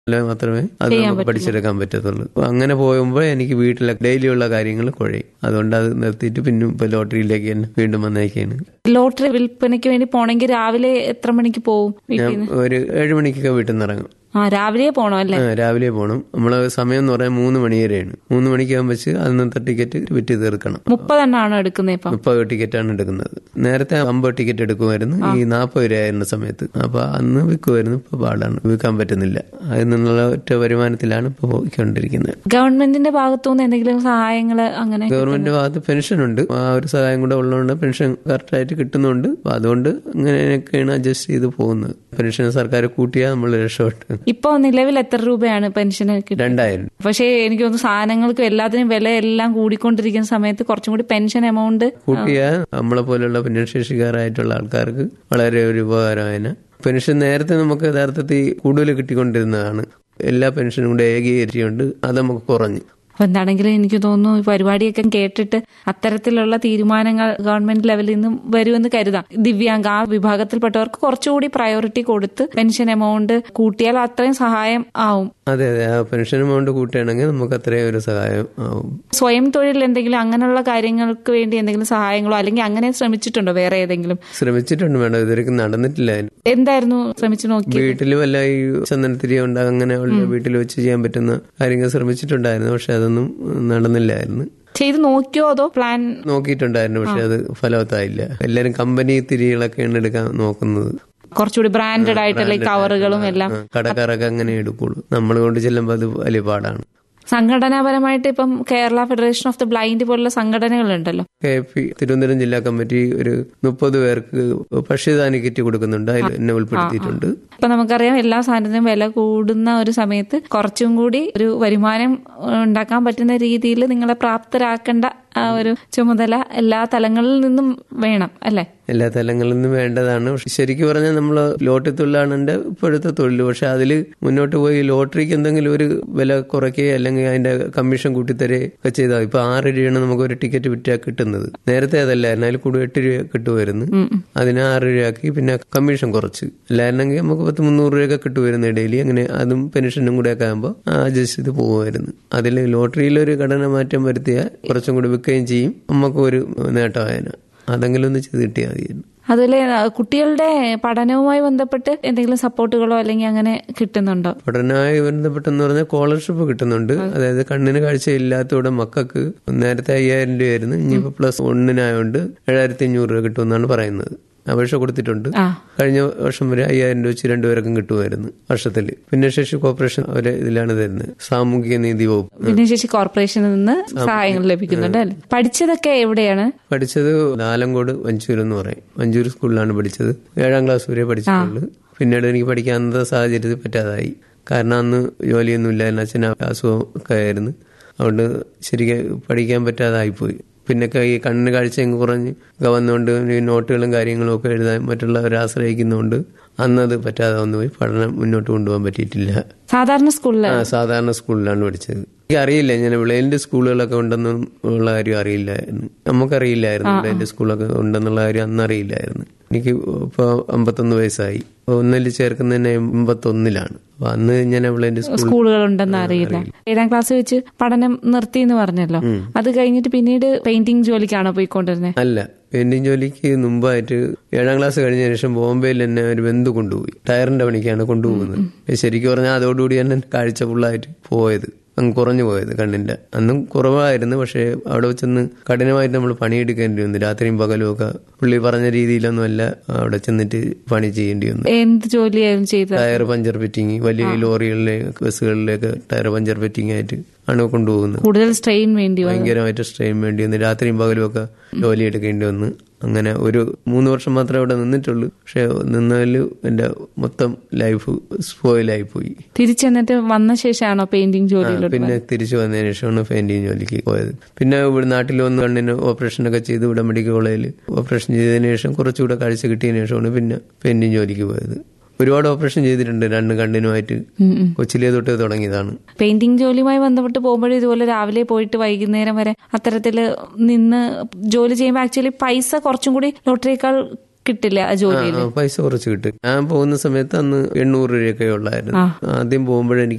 അല്ലെ മാത്രമേ അത് നമുക്ക് പഠിച്ചെടുക്കാൻ പറ്റത്തുള്ളൂ അപ്പൊ അങ്ങനെ പോകുമ്പോൾ എനിക്ക് വീട്ടിലെ ഡെയിലിയുള്ള കാര്യങ്ങൾ കുഴയും അതുകൊണ്ട് അത് നിർത്തിയിട്ട് പിന്നെ ഇപ്പൊ ലോട്ടറിയിലേക്ക് തന്നെ വീണ്ടും വന്നേക്കാണ് ലോട്ടറി വിൽപ്പനയ്ക്ക് വേണ്ടി പോണെങ്കിൽ രാവിലെ എത്ര മണിക്ക് പോവും വീട്ടിൽ ഞാൻ ഒരു ഏഴ് മണിക്കൊക്കെ വീട്ടിൽ നിന്ന് ഇറങ്ങും ആ രാവിലെ പോണോ അല്ലേ ആ, രാവിലെ പോകണം നമ്മളെ സമയം എന്ന് പറയാൻ മൂന്ന് മണി വരെയാണ് മൂന്ന് മണിക്കാകുമ്പോൾ വെച്ച് അന്നത്തെ ടിക്കറ്റ് വിറ്റ് തീർക്കണം മുപ്പതെണ്ണാണോ എടുക്കുന്നത് ഇപ്പം മുപ്പത് ടിക്കറ്റാണ് എടുക്കുന്നത് നേരത്തെ അമ്പത് ടിക്കറ്റ് എടുക്കുമായിരുന്നു ഈ നാൽപ്പത് രൂപ ആയിരുന്ന സമയത്ത് അപ്പൊ അന്ന് വിൽക്കുമായിരുന്നു ഇപ്പൊ പാടാണ് വിൽക്കാൻ പറ്റുന്നില്ല അതിൽ നിന്നുള്ള ഒറ്റ വരുമാനത്തിലാണ് ഇപ്പൊ പോയിക്കൊണ്ടിരിക്കുന്നത് ഗവൺമെന്റിന്റെ ഭാഗത്തുനിന്ന് എന്തെങ്കിലും സഹായങ്ങള് അങ്ങനെ ഗവൺമെന്റ് ഭാഗത്ത് പെൻഷൻ ഉണ്ട് ആ ഒരു സഹായം കൂടെ ഉള്ളതുകൊണ്ട് പെൻഷൻ കറക്റ്റായിട്ട് കിട്ടുന്നുണ്ട് അപ്പൊ അതുകൊണ്ട് ഇങ്ങനെയൊക്കെയാണ് അഡ്ജസ്റ്റ് ചെയ്ത് പോകുന്നത് പെൻഷൻ സർക്കാർ കൂട്ടിയാൽ നമ്മൾ രക്ഷപ്പെട്ടു ഇപ്പൊ നിലവിൽ എത്ര രൂപയാണ് പെൻഷന് കിട്ടുന്നത് രണ്ടായിരം പക്ഷേ എനിക്ക് തോന്നുന്നു സാധനങ്ങൾക്കും എല്ലാത്തിനും വില എല്ലാം കൂടിക്കൊണ്ടിരിക്കുന്ന സമയത്ത് കുറച്ചും കൂടി പെൻഷൻ എമൗണ്ട് കൂട്ടിയാൽ നമ്മളെ പോലുള്ള ഭിന്നശേഷിക്കാരായിട്ടുള്ള ആൾക്കാർക്ക് വളരെ ഒരു ഉപകാരമായന പെൻഷൻ നേരത്തെ നമുക്ക് യഥാർത്ഥത്തിൽ കൂടുതൽ കിട്ടിക്കൊണ്ടിരുന്നതാണ് എല്ലാ പെൻഷനും കൂടെ ഏകീകരിച്ചുകൊണ്ട് അത് നമുക്ക് കുറഞ്ഞു അപ്പൊ എന്താണെങ്കിലും എനിക്ക് തോന്നുന്നു ഈ പരിപാടിയൊക്കെ കേട്ടിട്ട് അത്തരത്തിലുള്ള തീരുമാനങ്ങൾ ഗവൺമെന്റ് ലെവലിൽ നിന്നും വരുമെന്ന് കരുതാം ദിവ്യാംഗ ആ വിഭാഗത്തിൽപ്പെട്ടവർക്ക് കുറച്ചുകൂടി പ്രയോറിറ്റി കൊടുത്ത് പെൻഷൻ എമൗണ്ട് കൂട്ടിയാൽ അത്രയും സഹായം ആവും അതെ അതെ ആ പെൻഷൻ എമൗണ്ട് കൂട്ടുകയാണെങ്കിൽ നമുക്ക് അത്രയും ഒരു സഹായം ആവും സ്വയം തൊഴിൽ എന്തെങ്കിലും അങ്ങനെയുള്ള കാര്യങ്ങൾക്ക് വേണ്ടി എന്തെങ്കിലും സഹായങ്ങളോ അല്ലെങ്കിൽ അങ്ങനെ ശ്രമിച്ചിട്ടുണ്ടോ വേറെ ഏതെങ്കിലും ശ്രമിച്ചിട്ടുണ്ട് മേഡം ഇതുവരെയ്ക്കും നടന്നിട്ടില്ല അതിന് എന്തായിരുന്നു ശ്രമിച്ചു നോക്കി വീട്ടിൽ വല്ല ഈ ചന്ദനത്തിരി ഉണ്ട് അങ്ങനെ ഉള്ള വീട്ടിൽ വെച്ച് ചെയ്യാൻ പറ്റുന്ന കാര്യങ്ങൾ ശ്രമിച്ചിട്ടുണ്ടായിരുന്നു പക്ഷെ അതൊന്നും നടന്നില്ലായിരുന്നു ചെയ്ത് നോക്കിയോ അതോ പ്ലാൻ നോക്കിയിട്ടുണ്ടായിരുന്നു പക്ഷെ അത് ഫലവത്തായില്ല എല്ലാരും കമ്പനി തിരികളൊക്കെയാണ് എടുക്കാൻ നോക്കുന്നത് കുറച്ചുകൂടി ബ്രാൻഡഡ് ആയിട്ടുള്ള ഈ കവറുകളും എല്ലാം ആ, കടക്കാരൊക്കെ അങ്ങനെ എടുക്കുള്ളൂ നമ്മൾ കൊണ്ട് ചെല്ലുമ്പോൾ അത് വലിയ പാടാണ് സംഘടനാപരമായിട്ട് ഇപ്പം Kerala federation of the blind പോലുള്ള സംഘടനകളുണ്ടല്ലോ കെ പി തിരുവനന്തപുരം ജില്ലാ കമ്മിറ്റി ഒരു മുപ്പത് പേർക്ക് ഭക്ഷ്യധാന്യ കിറ്റ് കൊടുക്കുന്നുണ്ട് അതിൽ എന്നെ ഉൾപ്പെടുത്തിയിട്ടുണ്ട് ഇപ്പൊ നമുക്കറിയാം എല്ലാ സാധനത്തിനും വില കൂടുന്ന ഒരു സമയത്ത് കുറച്ചും കൂടി ഒരു വരുമാനം ഉണ്ടാക്കാൻ പറ്റുന്ന രീതിയിൽ നിങ്ങളെ പ്രാപ്തരാക്കേണ്ട ആ ഒരു ചുമതല എല്ലാ തലങ്ങളിൽ നിന്നും വേണം അല്ലെ എല്ലാ തലങ്ങളിൽ നിന്നും വേണ്ടതാണ് പക്ഷെ ശരിക്കും പറഞ്ഞാൽ നമ്മൾ ലോട്ടറി തൊഴിലാണ് എൻ്റെ ഇപ്പോഴത്തെ തൊഴിൽ പക്ഷെ അതിൽ മുന്നോട്ട് പോയി ലോട്ടറിക്ക് എന്തെങ്കിലും ഒരു വില കുറയ്ക്കുകയോ അല്ലെങ്കിൽ അതിന്റെ കമ്മീഷൻ കൂട്ടിത്തരുകയോ ഒക്കെ ചെയ്താൽ ഇപ്പൊ ആറ് രൂപയാണ് നമുക്ക് ഒരു ടിക്കറ്റ് വിറ്റാൽ കിട്ടുന്നത് നേരത്തെ അതല്ലായിരുന്നു അതിൽ കൂടുതൽ എട്ട് രൂപ കിട്ടുമായിരുന്നു അതിന് ആറ് രൂപയാക്കി പിന്നെ കമ്മീഷൻ കുറച്ച് അല്ലായിരുന്നെങ്കിൽ നമുക്ക് പത്ത് മുന്നൂറ് രൂപയൊക്കെ കിട്ടുമായിരുന്നു ഡെയിലി അങ്ങനെ അതും പെൻഷനും കൂടെ ഒക്കെ ആകുമ്പോൾ അഡ്ജസ്റ്റ് ചെയ്ത് പോകുമായിരുന്നു അതിൽ ലോട്ടറിയിൽ ഒരു ഘടന മാറ്റം വരുത്തിയാൽ കുറച്ചും കൂടി വിൽക്കുകയും ചെയ്യും നമുക്ക് ഒരു നേട്ടമായതിന് അതെങ്കിലും ഒന്ന് ചെയ്ത് കിട്ടിയാൽ മതിയായിരുന്നു അതുപോലെ ആ, കുട്ടികളുടെ പഠനവുമായി ബന്ധപ്പെട്ട് എന്തെങ്കിലും സപ്പോർട്ടുകളോ അല്ലെങ്കിൽ അങ്ങനെ കിട്ടുന്നുണ്ടോ പഠനവുമായി ബന്ധപ്പെട്ടെന്ന് പറഞ്ഞാൽ സ്കോളർഷിപ്പ് കിട്ടുന്നുണ്ട് അതായത് കണ്ണിന് കാഴ്ചയില്ലാത്തവിടെ മക്കൾക്ക് നേരത്തെ അയ്യായിരം രൂപയായിരുന്നു ഇനിയിപ്പോ പ്ലസ് ഒന്നിനായോണ്ട് ഏഴായിരത്തി അഞ്ഞൂറ് രൂപ കിട്ടുമെന്നാണ് പറയുന്നത് അപേക്ഷ കൊടുത്തിട്ടുണ്ട് ആ കഴിഞ്ഞ വർഷം വരെ അയ്യായിരം രൂപ വെച്ച് രണ്ടുപേർക്കും കിട്ടുമായിരുന്നു വർഷത്തിൽ ഭിന്നശേഷി കോർപ്പറേഷൻ അവരെ ഇതിലാണ് തരുന്നത് സാമൂഹിക നീതി വകുപ്പ് ഭിന്നശേഷി കോർപ്പറേഷനിൽ നിന്ന് സഹായങ്ങൾ ലഭിക്കുന്നുണ്ട് അല്ലെ പഠിച്ചതൊക്കെ എവിടെയാണ് പഠിച്ചത് നാലങ്കോട് വഞ്ചൂർ എന്ന് പറയും വഞ്ചൂർ സ്കൂളിലാണ് പഠിച്ചത് ഏഴാം ക്ലാസ് വരെ പഠിച്ചിട്ടുള്ളൂ പിന്നീട് എനിക്ക് പഠിക്കാവുന്ന സാഹചര്യത്തിൽ പറ്റാതായി കാരണം അന്ന് ജോലിയൊന്നും ഇല്ലായിരുന്നു അച്ഛന് അസുഖം ഒക്കെ ആയിരുന്നു അതുകൊണ്ട് ശരിക്കും പഠിക്കാൻ പറ്റാതായിപ്പോയി പിന്നെ ക- ഈ കണ്ണിന് കാഴ്ച അങ്ങ് കുറഞ്ഞ് ഒക്കെ വന്നുകൊണ്ട് ഈ നോട്ടുകളും കാര്യങ്ങളും ഒക്കെ എഴുതാൻ മറ്റുള്ളവരെ ആശ്രയിക്കുന്നതുകൊണ്ട് അന്നത് പറ്റാതെ വന്നു പോയി പഠനം മുന്നോട്ട് കൊണ്ടുപോകാൻ പറ്റിയിട്ടില്ല സാധാരണ സ്കൂളില് ആ സാധാരണ സ്കൂളിലാണ് പഠിച്ചത് എനിക്ക് അറിയില്ല ഞാൻ വിളയിലിന്റെ സ്കൂളുകളൊക്കെ ഉണ്ടെന്നും ഉള്ള കാര്യം അറിയില്ലായിരുന്നു നമുക്കറിയില്ലായിരുന്നു വിളയിലിന്റെ സ്കൂളൊക്കെ ഉണ്ടെന്നുള്ള കാര്യം അന്ന് അറിയില്ലായിരുന്നു എനിക്ക് ഇപ്പൊ അമ്പത്തൊന്ന് വയസ്സായി അപ്പൊ ഒന്നിൽ ചേർക്കുന്നതിന് എൺപത്തൊന്നിലാണ് അപ്പൊ അന്ന് ഞാൻ വിളയിന്റെ സ്കൂൾ സ്കൂളുകൾ ഉണ്ടെന്ന് അറിയില്ല ഏഴാം ക്ലാസ് വെച്ച് പഠനം നിർത്തി എന്ന് പറഞ്ഞല്ലോ അത് കഴിഞ്ഞിട്ട് പിന്നീട് പെയിന്റിംഗ് ജോലിക്കാണോ പോയിക്കൊണ്ടിരുന്നത് അല്ല പെയിന്റിംഗ് ജോലിക്ക് മുമ്പായിട്ട് ഏഴാം ക്ലാസ് കഴിഞ്ഞ ശേഷം ബോംബെയിൽ എന്നെ ഒരു ബന്ധു കൊണ്ടുപോയി ടയറിന്റെ പണിക്കാണ് കൊണ്ടുപോകുന്നത് ശരിക്കും പറഞ്ഞാൽ അതോടുകൂടി തന്നെ കാഴ്ച ഫുള്ളായിട്ട് പോയത് അങ്ങ് കുറഞ്ഞു പോയത് കണ്ണിന്റെ അന്നും കുറവായിരുന്നു പക്ഷേ അവിടെ ചെന്ന് കഠിനമായിട്ട് നമ്മൾ പണിയെടുക്കേണ്ടി വന്നു രാത്രിയും പകലും ഒക്കെ പുള്ളി പറഞ്ഞ രീതിയിലൊന്നും അല്ല അവിടെ ചെന്നിട്ട് പണി ചെയ്യേണ്ടി വന്നു എന്ത് ജോലിയായിരുന്നു ചെയ്തത് ടയർ പഞ്ചർ ഫിറ്റിംഗ് വലിയ ലോറികളിലെ ബസ്സുകളിലേക്ക് ടയർ പഞ്ചർ ഫിറ്റിംഗ് ആയിട്ട് ആണ് കൊണ്ടുപോകുന്നത് കൂടുതൽ സ്ട്രെയിൻ വേണ്ടി വന്നു ഭയങ്കരമായിട്ട് സ്ട്രെയിൻ വേണ്ടി വന്നു രാത്രിയും പകലും ഒക്കെ ജോലി എടുക്കേണ്ടി വന്നു അങ്ങനെ ഒരു മൂന്ന് വർഷം മാത്രമേ അവിടെ നിന്നിട്ടുള്ളൂ പക്ഷെ നിന്നതിൽ എന്റെ മൊത്തം ലൈഫ് സ്പോയിലായി പോയി തിരിച്ചെന്നിട്ട് വന്ന ശേഷമാണോ പെയിന്റിംഗ് ജോലിയിലോട്ട് പിന്നെ തിരിച്ചു വന്നതിന് ശേഷമാണ് പെയിന്റിങ് ജോലിക്ക് പോയത് പിന്നെ ഇവിടെ നാട്ടിൽ വന്ന് കണ്ണിന് ഓപ്പറേഷൻ ഒക്കെ ചെയ്ത് ഇവിടെ മെഡിക്കൽ കോളേജിൽ ഓപ്പറേഷൻ ചെയ്തതിന് ശേഷം കുറച്ചുകൂടെ കാഴ്ച കിട്ടിയതിന് ശേഷമാണ് പിന്നെ പെയിന്റിങ് ജോലിക്ക് പോയത് ഒരുപാട് ഓപ്പറേഷൻ ചെയ്തിട്ടുണ്ട് രണ്ട് കണ്ണിനുമായിട്ട് ഉം ഉം. കൊച്ചിലേ തൊട്ട് തുടങ്ങിയതാണ് പെയിന്റിംഗ് ജോലിയുമായി ബന്ധപ്പെട്ട് പോകുമ്പോഴും ഇതുപോലെ രാവിലെ പോയിട്ട് വൈകുന്നേരം വരെ അത്തരത്തില് നിന്ന് ജോലി ചെയ്യുമ്പോൾ ആക്ച്വലി പൈസ കുറച്ചും കൂടി ലോട്ടറിയേക്കാൾ കിട്ടില്ല ആ ജോലിയിൽ ആ, പൈസ കുറച്ച് കിട്ടും ഞാൻ പോകുന്ന സമയത്ത് അന്ന് എണ്ണൂറ് രൂപയൊക്കെ ഉള്ളായിരുന്നു ആദ്യം പോകുമ്പോഴെനിക്ക്